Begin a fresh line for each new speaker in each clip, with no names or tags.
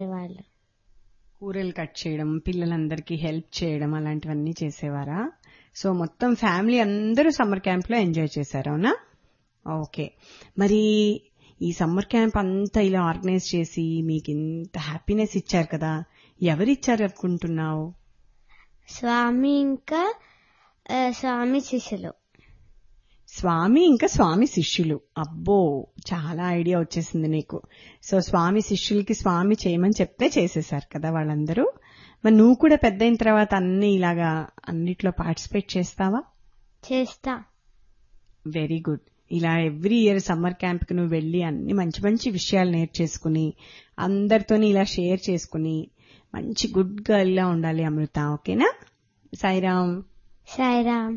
వాళ్ళు
కూరలు కట్ చేయడం పిల్లలందరికీ హెల్ప్ చేయడం అలాంటివన్నీ చేసేవారా సో మొత్తం ఫ్యామిలీ అందరూ సమ్మర్ క్యాంప్ లో ఎంజాయ్ చేశారు అవునా ఓకే మరి ఈ సమ్మర్ క్యాంప్ అంతా ఇలా ఆర్గనైజ్ చేసి మీకు ఇంత హ్యాపీనెస్ ఇచ్చారు కదా ఎవరిచ్చారు అనుకుంటున్నావు
స్వామి ఇంకా ఆ, స్వామి శిష్యులు
స్వామి ఇంకా స్వామి శిష్యులు అబ్బో చాలా ఐడియా వచ్చేసింది నీకు సో స్వామి శిష్యులకి స్వామి చేయమని చెప్తే చేసేశారు కదా వాళ్ళందరూ మరి నువ్వు కూడా పెద్ద అయిన తర్వాత అన్ని ఇలాగా అన్నిట్లో పార్టిసిపేట్ చేస్తావా
చేస్తా
వెరీ గుడ్ ఇలా ఎవ్రీ ఇయర్ సమ్మర్ క్యాంప్ కి నువ్వు వెళ్ళి అన్ని మంచి మంచి విషయాలు నేర్చేసుకుని అందరితోని ఇలా షేర్ చేసుకుని మంచి గుడ్ గర్ల్ లా ఉండాలి అమృత ఓకేనా సాయిరామ్
సాయిరామ్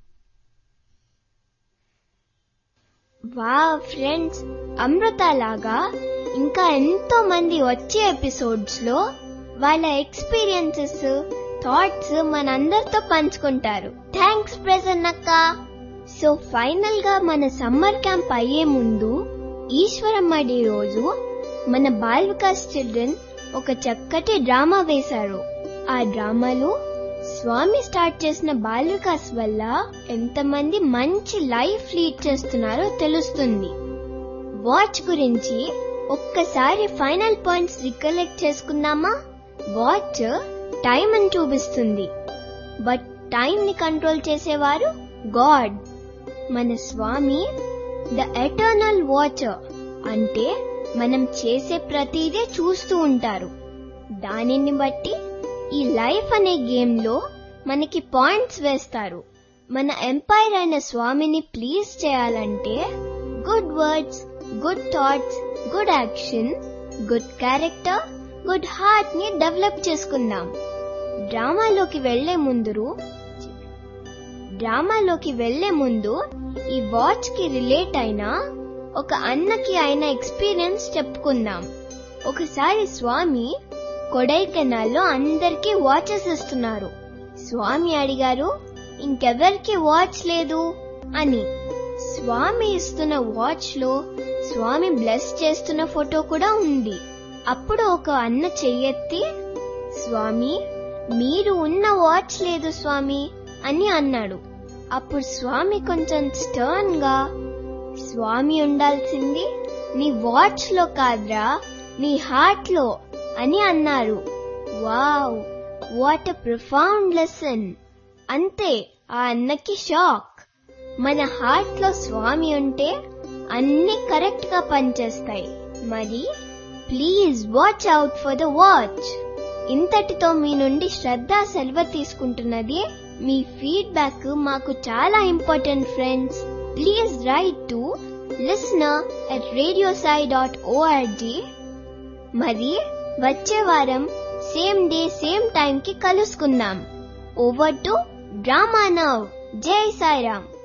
వా ఫ్రెండ్స్ అమృత లాగా ఇంకా ఎంతో మంది వచ్చే ఎపిసోడ్స్ లో వాళ్ళ ఎక్స్పీరియన్సెస్ థాట్స్ మనందరితో పంచుకుంటారు థ్యాంక్స్ ప్రసన్నక్క సో ఫైనల్ గా మన సమ్మర్ క్యాంప్ అయ్యే ముందు ఈశ్వరమ్మడి రోజు మన బాల్ వికాస్ చిల్డ్రన్ ఒక చక్కటి డ్రామా వేశారు ఆ డ్రామాలో స్వామి స్టార్ట్ చేసిన బాల్ వికాస్ వల్ల ఎంతమంది మంచి లైఫ్ లీడ్ చేస్తున్నారో తెలుస్తుంది వాచ్ గురించి ఒక్కసారి ఫైనల్ పాయింట్స్ రికలెక్ట్ చేసుకుందామా వాచ్ టైం అని చూపిస్తుంది బట్ టైం ని కంట్రోల్ చేసేవారు గాడ్ మన స్వామి ద ఎటర్నల్ వాచర్ అంటే మనం చేసే ప్రతిదీ చూస్తూ ఉంటారు దానిని బట్టి ఈ లైఫ్ అనే గేమ్ లో మనకి పాయింట్స్ వేస్తారు మన ఎంపైర్ అయిన స్వామిని ప్లీజ్ చేయాలంటే good words good thoughts good action good character good heart ని డెవలప్ చేసుకుందాం డ్రామాలోకి వెళ్లే ముందు డ్రామాలోకి వెళ్లే ముందు ఈ వాచ్ కి రిలేట్ అయిన ఒక అన్నకి అయిన ఎక్స్పీరియన్స్ చెప్పుకుందాం ఒకసారి స్వామి కొడైకెనాల్లో అందరికీ వాచెస్ ఇస్తున్నారు స్వామి అడిగారు ఇంకెవరికి వాచ్ లేదు అని స్వామి ఇస్తున్న వాచ్ లో స్వామి బ్లెస్ చేస్తున్న ఫోటో కూడా ఉంది అప్పుడు ఒక అన్న చెయ్యెత్తి స్వామి మీరు ఉన్న వాచ్ లేదు స్వామి అని అన్నాడు అప్పుడు స్వామి కొంచెం స్టర్న్ గా స్వామి ఉండాల్సింది నీ వాచ్ లో కాదురా నీ హార్ట్ లో అని అన్నారు wow what a profound lesson అంతే ఆ అన్నకి షాక్ మన హార్ట్ లో స్వామి ఉంటే అన్ని కరెక్ట్ గా పనిచేస్తాయి మరి please watch out for the watch ఇంతటితో మీ నుండి శ్రద్ధ సెలవు తీసుకుంటున్నది మీ ఫీడ్బ్యాక్ మాకు చాలా important friends please write to listener at radio Sai dot ORG మరి వచ్చే వారం సేమ్ డే సేమ్ టైం కి కలుసుకుందాం ఓవర్ టు డ్రామా నవ్ జై సాయిరామ్